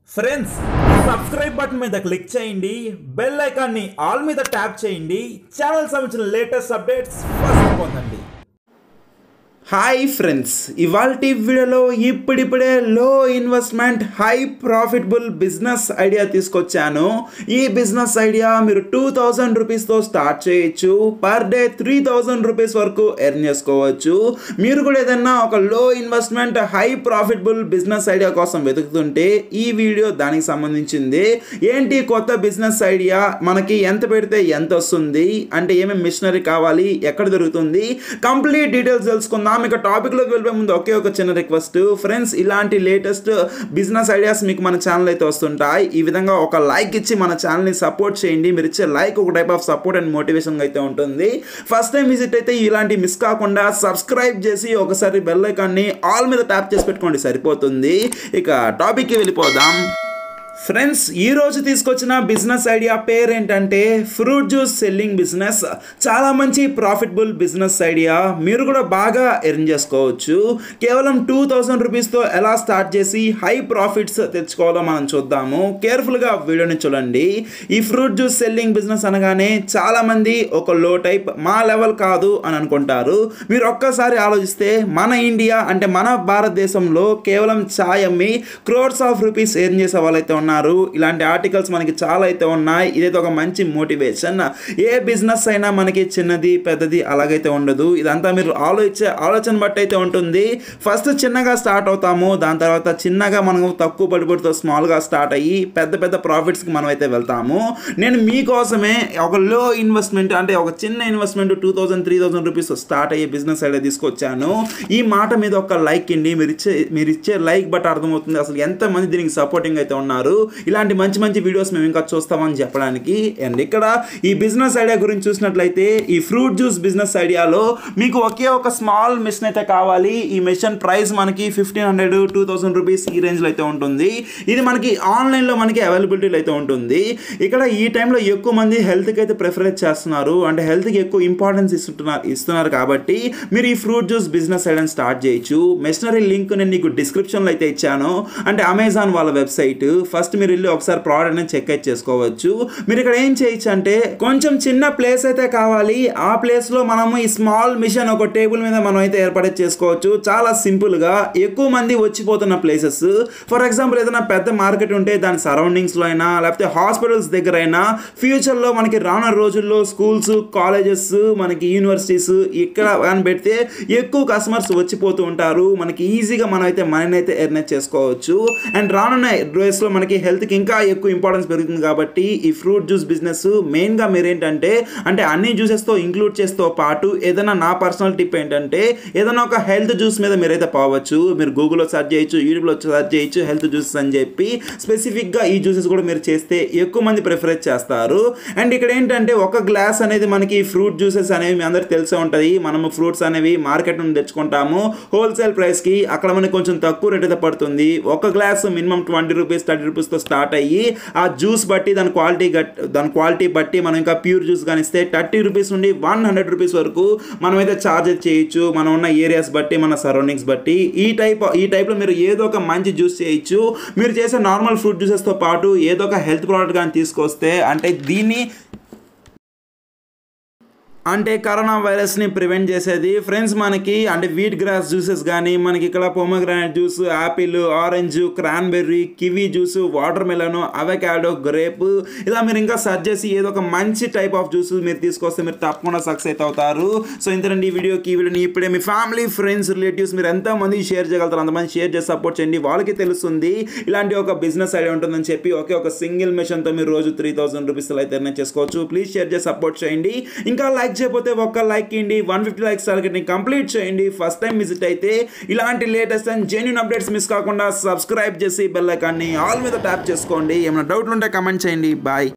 friends subscribe button మీద click చేయండి bell ఐకాన్ని ఆల్ మీద ట్యాప్ చేయండి ఛానల్ సంబంధించిన లేటెస్ట్ అప్డేట్స్ ఫస్ట్ పొందండి హాయ్ ఫ్రెండ్స్ ఇవాళ వీడియోలో ఇప్పుడిప్పుడే low investment high profitable business idea తీసుకొచ్చాను ఈ బిజినెస్ ఐడియా మీరు టూ థౌజండ్ రూపీస్తో స్టార్ట్ చేయొచ్చు per day three thousand rupees వరకు ఎర్న్ చేసుకోవచ్చు మీరు కూడా ఏదైనా ఒక low investment high profitable business idea కోసం వెతుకుతుంటే ఈ వీడియో దానికి సంబంధించింది ఏంటి కొత్త బిజినెస్ ఐడియా మనకి ఎంత పెడితే ఎంత వస్తుంది అంటే ఏమేమి మిషనరీ కావాలి ఎక్కడ దొరుకుతుంది కంప్లీట్ డీటెయిల్స్ తెలుసుకుందాం ఇక టాపిక్లోకి వెళ్ళే ముందు ఒకే ఒక చిన్న రిక్వెస్ట్ ఫ్రెండ్స్ ఇలాంటి లేటెస్ట్ బిజినెస్ ఐడియాస్ మీకు మన ఛానల్ అయితే వస్తుంటాయి ఈ విధంగా ఒక లైక్ ఇచ్చి మన ఛానల్ని సపోర్ట్ చేయండి మీరు ఇచ్చే లైక్ ఒక type of support and motivation అయితే ఉంటుంది ఫస్ట్ టైం విజిట్ అయితే ఇలాంటి మిస్ కాకుండా సబ్స్క్రైబ్ చేసి ఒకసారి బెల్ ఐకాన్ని ఆల్ మీద ట్యాప్ చేసి పెట్టుకోండి సరిపోతుంది ఇక టాపిక్కి వెళ్ళిపోదాం ఫ్రెండ్స్ ఈ రోజు తీసుకొచ్చిన బిజినెస్ ఐడియా పేరు ఏంటంటే ఫ్రూట్ జ్యూస్ సెల్లింగ్ బిజినెస్ చాలా మంచి ప్రాఫిటబుల్ బిజినెస్ ఐడియా మీరు కూడా బాగా ఎర్న్ చేసుకోవచ్చు కేవలం టూ థౌజండ్ రూపీస్తో ఎలా స్టార్ట్ చేసి హై ప్రాఫిట్స్ తెచ్చుకోవాలో మనం చూద్దాము కేర్ఫుల్గా వీడియోని చూడండి ఈ ఫ్రూట్ జ్యూస్ సెల్లింగ్ బిజినెస్ అనగానే చాలామంది ఒక లో టైప్ మా లెవెల్ కాదు అని అనుకుంటారు మీరు ఒక్కసారి ఆలోచిస్తే మన ఇండియా అంటే మన భారతదేశంలో కేవలం ఛాయ్ అమ్మి క్రోర్స్ ఆఫ్ రూపీస్ ఎర్న్ చేసే వాళ్ళైతే ఉన్నారు ఇలాంటి ఆర్టికల్స్ మనకి చాలా అయితే ఉన్నాయి ఇదైతే ఒక మంచి మోటివేషన్ ఏ బిజినెస్ అయినా మనకి చిన్నది పెద్దది అలాగైతే ఉండదు ఇదంతా మీరు ఆలోచించే ఆలోచన బట్టి అయితే ఉంటుంది ఫస్ట్ చిన్నగా స్టార్ట్ అవుతాము దాని తర్వాత చిన్నగా మనం తక్కువ పడిపోతుతో స్మాల్గా స్టార్ట్ అయ్యి పెద్ద పెద్ద ప్రాఫిట్స్కి మనం అయితే వెళ్తాము నేను మీకోసమే ఒక లో ఇన్వెస్ట్మెంట్ అంటే ఒక చిన్న investment two thousand three thousand rupees start అయ్యే బిజినెస్ ఐడియా తీసుకొచ్చాను ఈ మాట మీద ఒక లైక్ ఇండి మీరు ఇచ్చే మీరు ఇచ్చే లైక్ బట్ అర్థమవుతుంది అసలు ఎంతమంది దీనికి సపోర్టింగ్ అయితే ఉన్నారు ఇలాంటి మంచి మంచి వీడియోస్ మేము ఇంకా చూస్తామని చెప్పడానికి అండ్ ఇక్కడ ఈ బిజినెస్ ఐడియా గురించి చూసినట్లయితే ఈ ఫ్రూట్ జ్యూస్ బిజినెస్ ఐడియాలో మీకు ఒకే ఒక స్మాల్ మిషన్ అయితే కావాలి ఈ మిషన్ ప్రైస్ మనకి fifteen hundred two thousand rupees ఈ రేంజ్లో అయితే ఉంటుంది ఇది మనకి ఆన్లైన్లో మనకి అవైలబిలిటీలో అయితే ఉంటుంది ఇక్కడ ఈ టైంలో ఎక్కువ మంది హెల్త్కి అయితే ప్రిఫరెన్స్ చేస్తున్నారు అంటే హెల్త్కి ఎక్కువ ఇంపార్టెన్స్ ఇస్తున్నారు ఇస్తున్నారు కాబట్టి మీరు ఈ fruit juice business idea start చేయొచ్చు మెషనరీ లింక్ నేను నీకు డిస్క్రిప్షన్లో అయితే ఇచ్చాను అంటే అమెజాన్ వాళ్ళ వెబ్సైట్ ఫస్ట్ మీరు వెళ్ళి ఒకసారి ప్రోడక్ట్ అనేది చెక్ అయితే చేసుకోవచ్చు మీరు ఇక్కడ ఏం చేయొచ్చు అంటే కొంచెం చిన్న ప్లేస్ అయితే కావాలి ఆ ప్లేస్లో మనము ఈ స్మాల్ మిషన్ ఒక టేబుల్ మీద మనం అయితే ఏర్పాటు చేసుకోవచ్చు చాలా సింపుల్గా ఎక్కువ మంది వచ్చిపోతున్న ప్లేసెస్ ఫర్ ఎగ్జాంపుల్ ఏదైనా పెద్ద మార్కెట్ ఉంటే దాని సరౌండింగ్స్లో అయినా లేకపోతే హాస్పిటల్స్ దగ్గర అయినా ఫ్యూచర్లో మనకి రానున్న రోజుల్లో స్కూల్స్ కాలేజెస్ మనకి యూనివర్సిటీస్ ఇక్కడ కానీ పెడితే ఎక్కువ కస్టమర్స్ వచ్చిపోతూ ఉంటారు మనకి ఈజీగా మనం అయితే మనీని అయితే ఎర్న్ చేసుకోవచ్చు అండ్ రానున్న డేస్లో మనకి హెల్త్కి ఇంకా ఎక్కువ ఇంపార్టెన్స్ పెరుగుతుంది కాబట్టి ఈ ఫ్రూట్ జ్యూస్ బిజినెస్ మెయిన్గా మీరు ఏంటంటే అంటే అన్ని జ్యూసెస్తో ఇంక్లూడ్ చేస్తూ పాటు ఏదైనా నా పర్సనల్ టిప్ ఏంటంటే ఏదైనా ఒక హెల్త్ జ్యూస్ మీద మీరైతే పోవచ్చు మీరు గూగుల్లో సెర్చ్ చేయొచ్చు యూట్యూబ్లో సెర్చ్ చేయొచ్చు హెల్త్ జ్యూసెస్ అని చెప్పి స్పెసిఫిక్గా ఈ జ్యూసెస్ కూడా మీరు చేస్తే ఎక్కువ మంది ప్రిఫరెన్స్ చేస్తారు అండ్ ఇక్కడ ఏంటంటే ఒక గ్లాస్ అనేది మనకి ఫ్రూట్ జ్యూసెస్ అనేవి మీ అందరికి తెలిసే ఉంటుంది మనము ఫ్రూట్స్ అనేవి మార్కెట్ నుండి తెచ్చుకుంటాము హోల్సేల్ ప్రైస్కి అక్కడ మనకి కొంచెం తక్కువ రేట్ అయితే పడుతుంది ఒక glass minimum twenty rupees thirty రూపీస్తో స్టార్ట్ అయ్యి ఆ జ్యూస్ బట్టి దాని క్వాలిటీ దాని క్వాలిటీ బట్టి మనం ఇంకా ప్యూర్ జ్యూస్ కానీ ఇస్తే థర్టీ రూపీస్ నుండి వన్ హండ్రెడ్ రూపీస్ వరకు మనమైతే ఛార్జ్ చేయొచ్చు మనం ఉన్న ఏరియాస్ బట్టి మన సరౌండింగ్స్ బట్టి ఈ టైప్ ఈ టైప్లో మీరు ఏదో ఒక మంచి జ్యూస్ చేయొచ్చు మీరు చేసే నార్మల్ ఫ్రూట్ జ్యూసెస్తో పాటు ఏదో ఒక హెల్త్ ప్రోడక్ట్ కానీ తీసుకొస్తే అంటే దీన్ని అంటే కరోనా వైరస్ని ప్రివెంట్ చేసేది ఫ్రెండ్స్ మనకి అంటే వీట్ గ్రాస్ జ్యూసెస్ కానీ మనకి ఇక్కడ pomegranate juice apple orange cranberry kiwi juice water melon avocado grape ఇలా మీరు ఇంకా సర్చ్ చేసి ఏదో ఒక మంచి టైప్ ఆఫ్ జ్యూస్ మీరు తీసుకొస్తే మీరు తప్పకుండా సక్సెస్ అయితే అవుతారు సో ఇంతనండి ఈ వీడియోకి ఈ వీడియోని ఇప్పుడే మీ ఫ్యామిలీ ఫ్రెండ్స్ రిలేటివ్స్ మీరు ఎంతమంది షేర్ చేయగలుగుతారు అంతమంది షేర్ చేసి సపోర్ట్ చేయండి వాళ్ళకి తెలుస్తుంది ఇలాంటి ఒక బిజినెస్ ఐడియా ఉంటుందని చెప్పి ఒకే ఒక సింగిల్ మిషన్తో మీరు రోజు త్రీ థౌసండ్ రూపీస్ అయితే ఎర్న్ చేసుకోవచ్చు ప్లీజ్ షేర్ చేసి సపోర్ట్ చేయండి ఇంకా లైక్ చేయకపోతే ఒక్క లైక్ ఇవ్వండి వన్ ఫిఫ్టీ లైక్స్ టార్గెట్ని కంప్లీట్ చేయండి ఫస్ట్ టైం విజిట్ అయితే ఇలాంటి latest and genuine updates miss కాకుండా సబ్స్క్రైబ్ చేసి బెల్ ఐకాన్ని ఆల్ మీద ట్యాప్ చేసుకోండి ఏమైనా డౌట్లు ఉంటే కమెంట్ చేయండి బాయ్